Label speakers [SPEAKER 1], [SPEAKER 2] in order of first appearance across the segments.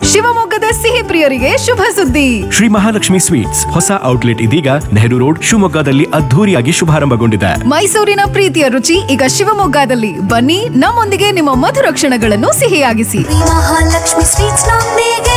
[SPEAKER 1] ಶಿವಮೊಗ್ಗದ ಸಿಹಿ ಪ್ರಿಯರಿಗೆ ಶುಭ ಸುದ್ದಿ
[SPEAKER 2] ಶ್ರೀ ಮಹಾಲಕ್ಷ್ಮಿ ಸ್ವೀಟ್ಸ್ ಹೊಸ ಔಟ್ಲೆಟ್ ಇದೀಗ ನೆಹರು ರೋಡ್ ಶಿವಮೊಗ್ಗದಲ್ಲಿ ಅದ್ಧೂರಿಯಾಗಿ ಶುಭಾರಂಭಗೊಂಡಿದೆ
[SPEAKER 1] ಮೈಸೂರಿನ ಪ್ರೀತಿಯ ರುಚಿ ಈಗ ಶಿವಮೊಗ್ಗದಲ್ಲಿ ಬನ್ನಿ ನಮ್ಮೊಂದಿಗೆ ನಿಮ್ಮ ಮಧುರ ಕ್ಷಣಗಳನ್ನು ಸಿಹಿಯಾಗಿಸಿ
[SPEAKER 3] ಮಹಾಲಕ್ಷ್ಮಿ ಸ್ವೀಟ್ಸ್ ನೊಂದಿಗೆ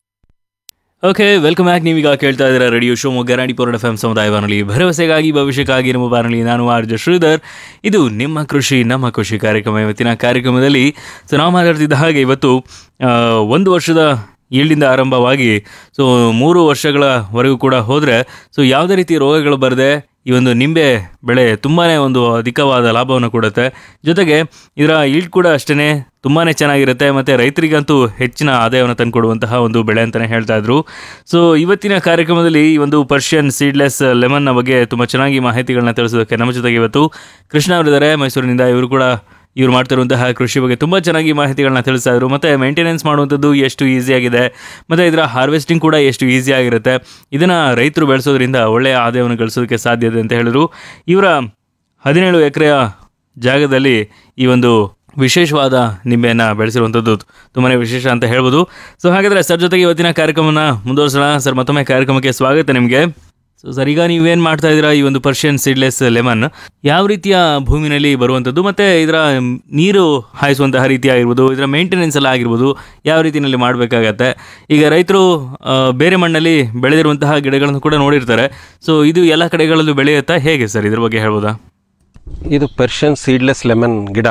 [SPEAKER 4] ಓಕೆ ವೆಲ್ಕಮ್ ಬ್ಯಾಕ್ ನೀವೀಗ ಕೇಳ್ತಾ ಇದ್ದೀರಾ radio Shivamogga Ranipura F M ಸಮುದಾಯ ಬಾನುಲಿ ಭರವಸೆಗಾಗಿ ಭವಿಷ್ಯಕ್ಕಾಗಿ ನಮ್ಮ ಬಾನುಲಿ ನಾನು ಆರ್ಜ ಶ್ರೀಧರ್ ಇದು ನಿಮ್ಮ ಕೃಷಿ ನಮ್ಮ ಕೃಷಿ ಕಾರ್ಯಕ್ರಮ ಇವತ್ತಿನ ಕಾರ್ಯಕ್ರಮದಲ್ಲಿ ಸೊ ನಾವು ಮಾತಾಡ್ತಿದ್ದ ಹಾಗೆ ಇವತ್ತು ಆ, ಒಂದು ವರ್ಷದ ಈಲ್ಡಿಂದ ಆರಂಭವಾಗಿ ಸೊ ಮೂರು ವರ್ಷಗಳವರೆಗೂ ಕೂಡ ಹೋದರೆ ಸೊ ಯಾವುದೇ ರೀತಿ ರೋಗಗಳು ಬರದೆ ಈ ಒಂದು ನಿಂಬೆ ಬೆಳೆ ತುಂಬಾ ಒಂದು ಅಧಿಕವಾದ ಲಾಭವನ್ನು ಕೊಡುತ್ತೆ ಜೊತೆಗೆ ಇದರ ಈಲ್ಡ್ ಕೂಡ ಅಷ್ಟೇ ತುಂಬಾ ಚೆನ್ನಾಗಿರುತ್ತೆ ಮತ್ತು ರೈತರಿಗಂತೂ ಹೆಚ್ಚಿನ ಆದಾಯವನ್ನು ತಂದುಕೊಡುವಂತಹ ಒಂದು ಬೆಳೆ ಅಂತಲೇ ಹೇಳ್ತಾ ಇದ್ರು ಸೊ ಇವತ್ತಿನ ಕಾರ್ಯಕ್ರಮದಲ್ಲಿ ಈ ಒಂದು ಪರ್ಷಿಯನ್ ಸೀಡ್ಲೆಸ್ ಲೆಮನ್ನ ಬಗ್ಗೆ ತುಂಬ ಚೆನ್ನಾಗಿ ಮಾಹಿತಿಗಳನ್ನ ತಿಳಿಸೋದಕ್ಕೆ ನಮ್ಮ ಜೊತೆಗೆ ಇವತ್ತು ಕೃಷ್ಣ ಅವರಿದ್ದಾರೆ ಮೈಸೂರಿನಿಂದ ಇವರು ಕೂಡ ಇವ್ರು ಮಾಡ್ತಿರುವಂತಹ ಕೃಷಿ ಬಗ್ಗೆ ತುಂಬ ಚೆನ್ನಾಗಿ ಮಾಹಿತಿಗಳನ್ನ ತಿಳಿಸ್ತಾ ಇದ್ರು ಮತ್ತು ಮೇಂಟೆನೆನ್ಸ್ ಮಾಡುವಂಥದ್ದು ಎಷ್ಟು ಈಸಿಯಾಗಿದೆ ಮತ್ತು ಇದರ ಹಾರ್ವೆಸ್ಟಿಂಗ್ ಕೂಡ ಎಷ್ಟು ಈಸಿ ಆಗಿರುತ್ತೆ ಇದನ್ನು ರೈತರು ಬೆಳೆಸೋದ್ರಿಂದ ಒಳ್ಳೆಯ ಆದಾಯವನ್ನು ಗಳಿಸೋದಕ್ಕೆ ಸಾಧ್ಯ ಇದೆ ಅಂತ ಹೇಳಿದ್ರು ಇವರ ಹದಿನೇಳು ಎಕರೆಯ ಜಾಗದಲ್ಲಿ ಈ ಒಂದು ವಿಶೇಷವಾದ ನಿಂಬೆಯನ್ನು ಬೆಳೆಸಿರುವಂಥದ್ದು ತುಂಬಾ ವಿಶೇಷ ಅಂತ ಹೇಳ್ಬೋದು ಸೊ ಹಾಗಾದರೆ ಸರ್ ಜೊತೆಗೆ ಇವತ್ತಿನ ಕಾರ್ಯಕ್ರಮನ ಮುಂದುವರಿಸೋಣ ಸರ್ ಮತ್ತೊಮ್ಮೆ ಕಾರ್ಯಕ್ರಮಕ್ಕೆ ಸ್ವಾಗತ ನಿಮಗೆ ಸೊ ಸರ್ ಈಗ ನೀವೇನು ಮಾಡ್ತಾ ಇದ್ದೀರಾ ಈ ಒಂದು ಪರ್ಷಿಯನ್ ಸೀಡ್ಲೆಸ್ ಲೆಮನ್ ಯಾವ ರೀತಿಯ ಭೂಮಿನಲ್ಲಿ ಬರುವಂಥದ್ದು ಮತ್ತು ಇದರ ನೀರು ಹಾಯಿಸುವಂತಹ ರೀತಿ ಆಗಿರ್ಬೋದು ಇದರ ಮೇಂಟೆನೆನ್ಸ್ ಎಲ್ಲ ಆಗಿರ್ಬೋದು ಯಾವ ರೀತಿಯಲ್ಲಿ ಮಾಡಬೇಕಾಗತ್ತೆ ಈಗ ರೈತರು ಆ, ಬೇರೆ ಮಣ್ಣಲ್ಲಿ ಬೆಳೆದಿರುವಂತಹ ಗಿಡಗಳನ್ನು ಕೂಡ ನೋಡಿರ್ತಾರೆ ಸೊ ಇದು ಎಲ್ಲ ಕಡೆಗಳಲ್ಲೂ ಬೆಳೆಯುತ್ತಾ ಹೇಗೆ ಸರ್ ಇದ್ರ ಬಗ್ಗೆ ಹೇಳ್ಬೋದಾ
[SPEAKER 5] ಇದು ಪರ್ಷಿಯನ್ ಸೀಡ್ಲೆಸ್ ಲೆಮನ್ ಗಿಡ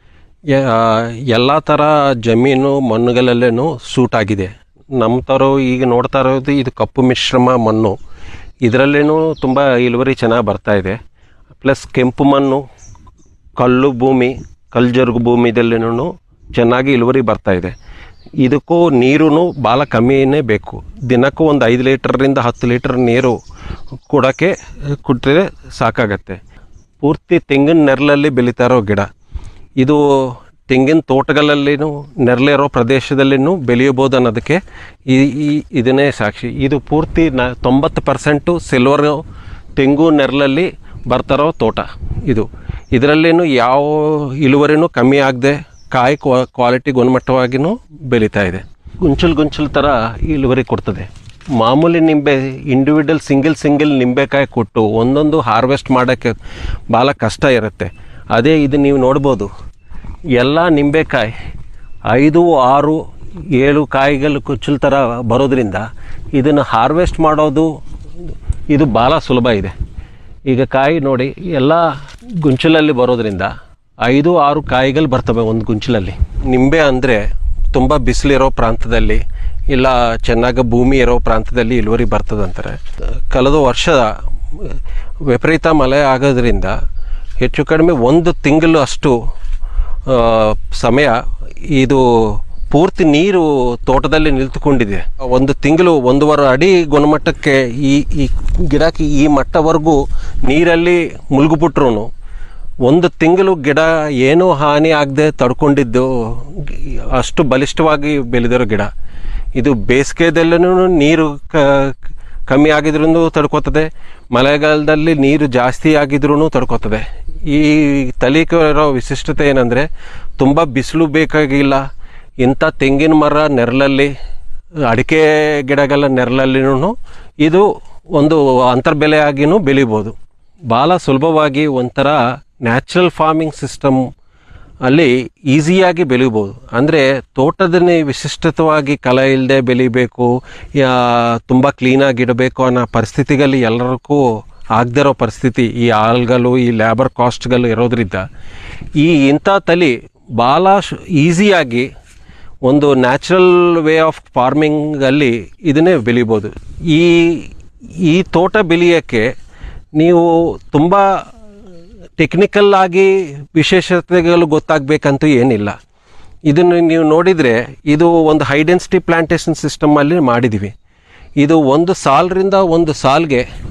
[SPEAKER 5] ಎಲ್ಲ ಥರ ಜಮೀನು ಮಣ್ಣುಗಳಲ್ಲೇನು ಸೂಟ್ ಆಗಿದೆ ನಮ್ಮ ಥರ ಈಗ ನೋಡ್ತಾ ಇರೋದು ಇದು ಕಪ್ಪು ಮಿಶ್ರಮ ಮಣ್ಣು ಇದರಲ್ಲೇನೂ ತುಂಬ ಇಳುವರಿ ಚೆನ್ನಾಗಿ ಬರ್ತಾ ಇದೆ ಪ್ಲಸ್ ಕೆಂಪು ಮಣ್ಣು ಕಲ್ಲು ಭೂಮಿ ಕಲ್ಜರುಗು ಭೂಮಿದಲ್ಲೇನೂ ಚೆನ್ನಾಗಿ ಇಳುವರಿ ಬರ್ತಾ ಇದೆ ಇದಕ್ಕೂ ನೀರು ಭಾಳ ಕಮ್ಮಿನೇ ಬೇಕು ದಿನಕ್ಕೂ ಒಂದು ಐದು ಲೀಟ್ರಿಂದ ಹತ್ತು ಲೀಟರ್ ನೀರು ಕೊಡೋಕ್ಕೆ ಕೊಟ್ಟರೆ ಸಾಕಾಗತ್ತೆ ಪೂರ್ತಿ ತೆಂಗಿನ ನೆರಳಲ್ಲಿ ಬೆಳೀತಾ ಇರೋ ಗಿಡ ಇದು ತೆಂಗಿನ ತೋಟಗಳಲ್ಲಿನೂ ನೆರಳಿರೋ ಪ್ರದೇಶದಲ್ಲಿನೂ ಬೆಳೆಯಬೋದು ಅನ್ನೋದಕ್ಕೆ ಈ ಈ- ಇದನ್ನೇ ಸಾಕ್ಷಿ ಇದು ಪೂರ್ತಿ ನ ತೊಂಬತ್ತು ಪರ್ಸೆಂಟು ಸಿಲ್ವರ್ ತೆಂಗು ನೆರಳಲ್ಲಿ ಬರ್ತಾರೋ ತೋಟ ಇದು ಇದರಲ್ಲೇನು ಯಾವ ಇಳುವರಿನೂ ಕಮ್ಮಿ ಆಗದೆ ಕಾಯಿ ಕ್ವಾ ಕ್ವಾಲಿಟಿ ಗುಣಮಟ್ಟವಾಗಿಯೂ ಬೆಳೀತಾ ಇದೆ ಗುಂಚಲು ಗುಂಚಲು ಥರ ಇಳುವರಿ ಕೊಡ್ತದೆ ಮಾಮೂಲಿ ನಿಂಬೆ ಇಂಡಿವಿಜುವಲ್ ಸಿಂಗಲ್ ಸಿಂಗಲ್ ನಿಂಬೆಕಾಯಿ ಕೊಟ್ಟು ಒಂದೊಂದು ಹಾರ್ವೆಸ್ಟ್ ಮಾಡೋಕ್ಕೆ ಭಾಳ ಕಷ್ಟ ಇರುತ್ತೆ ಅದೇ ಇದು ನೀವು ನೋಡ್ಬೋದು ಎಲ್ಲ ನಿಂಬೆಕಾಯಿ ಐದು ಆರು ಏಳು ಕಾಯಿಗಳು ಕುಚ್ಚಲ್ ಥರ ಬರೋದ್ರಿಂದ ಇದನ್ನು ಹಾರ್ವೆಸ್ಟ್ ಮಾಡೋದು ಇದು ಭಾಳ ಸುಲಭ ಇದೆ ಈಗ ಕಾಯಿ ನೋಡಿ ಎಲ್ಲ ಗುಂಚಲಲ್ಲಿ ಬರೋದ್ರಿಂದ ಐದು ಆರು ಕಾಯಿಗಳು ಬರ್ತವೆ ಒಂದು ಗುಂಚಲಲ್ಲಿ ನಿಂಬೆ ಅಂದರೆ ತುಂಬ ಬಿಸಿಲಿರೋ ಪ್ರಾಂತದಲ್ಲಿ ಇಲ್ಲ ಚೆನ್ನಾಗಿ ಭೂಮಿ ಇರೋ ಪ್ರಾಂತದಲ್ಲಿ ಇಳುವರಿ ಬರ್ತದಂತಾರೆ ಕಳೆದ ವರ್ಷ ವಿಪರೀತ ಮಳೆ ಆಗೋದ್ರಿಂದ ಹೆಚ್ಚು ಕಡಿಮೆ ಒಂದು ತಿಂಗಳು ಅಷ್ಟು ಆ, ಸಮಯ ಇದು ಪೂರ್ತಿ ನೀರು ತೋಟದಲ್ಲಿ ನಿಂತುಕೊಂಡಿದೆ ಒಂದು ತಿಂಗಳು ಒಂದೂವರೆ ಅಡಿ ಗುಣಮಟ್ಟಕ್ಕೆ ಈ ಈ ಗಿಡಕ್ಕೆ ಈ ಮಟ್ಟವರೆಗೂ ನೀರಲ್ಲಿ ಮುಳುಗಿಬಿಟ್ರು ಒಂದು ತಿಂಗಳು ಗಿಡ ಏನೂ ಹಾನಿ ಆಗದೆ ತಡ್ಕೊಂಡಿದ್ದು ಅಷ್ಟು ಬಲಿಷ್ಠವಾಗಿ ಬೆಳೆದಿರೋ ಗಿಡ ಇದು ಬೇಸಿಗೆದಲ್ಲೂ ನೀರು ಕ ಕಮ್ಮಿ ಆಗಿದ್ರೂ ತಡ್ಕೋತದೆ ಮಳೆಗಾಲದಲ್ಲಿ ನೀರು ಜಾಸ್ತಿ ಆಗಿದ್ರೂ ತಡ್ಕೋತದೆ ಈ ತಲೀಕೆ ಇರೋ ವಿಶಿಷ್ಟತೆ ಏನಂದರೆ ತುಂಬ ಬಿಸಿಲು ಬೇಕಾಗಿಲ್ಲ ಇಂಥ ತೆಂಗಿನ ಮರ ನೆರಳಲ್ಲಿ ಅಡಿಕೆ ಗಿಡಗಳ ನೆರಳಲ್ಲಿನೂ ಇದು ಒಂದು ಅಂತರ್ಬೆಲೆ ಆಗಿನೂ ಬೆಳಿಬೋದು ಭಾಳ ಸುಲಭವಾಗಿ ಒಂಥರ ನ್ಯಾಚುರಲ್ ಫಾರ್ಮಿಂಗ್ ಸಿಸ್ಟಮ್ ಅಲ್ಲಿ ಈಸಿಯಾಗಿ ಬೆಳಿಬೋದು ಅಂದರೆ ತೋಟದನ್ನೇ ವಿಶಿಷ್ಟವಾಗಿ ಕಲೆ ಇಲ್ಲದೆ ಬೆಳಿಬೇಕು ಯಾ ತುಂಬ ಕ್ಲೀನಾಗಿ ಇಡಬೇಕು ಅನ್ನೋ ಪರಿಸ್ಥಿತಿಗಳಲ್ಲಿ ಎಲ್ಲರಿಗೂ ಆಗದಿರೋ ಪರಿಸ್ಥಿತಿ ಈ ಆಳ್ಗಳು ಈ ಲೇಬರ್ ಕಾಸ್ಟ್ಗಳು ಇರೋದ್ರಿಂದ ಈ ಇಂಥ ತಳಿ ಭಾಳ ಈಸಿಯಾಗಿ ಒಂದು ನ್ಯಾಚುರಲ್ ವೇ ಆಫ್ ಫಾರ್ಮಿಂಗಲ್ಲಿ ಇದನ್ನೇ ಬೆಳಿಬೋದು ಈ ಈ ತೋಟ ಬೆಳೆಯೋಕ್ಕೆ ನೀವು ತುಂಬ ಟೆಕ್ನಿಕಲ್ ಆಗಿ ವಿಶೇಷತೆಗಳು ಗೊತ್ತಾಗಬೇಕಂತೂ ಏನಿಲ್ಲ ಇದನ್ನು ನೀವು ನೋಡಿದರೆ ಇದು ಒಂದು ಹೈ ಡೆನ್ಸಿಟಿ ಪ್ಲಾಂಟೇಶನ್ ಸಿಸ್ಟಮಲ್ಲಿ ಮಾಡಿದ್ದೀವಿ ಇದು ಒಂದು ಸಾಲರಿಂದ ಒಂದು ಸಾಲ್ಗೆ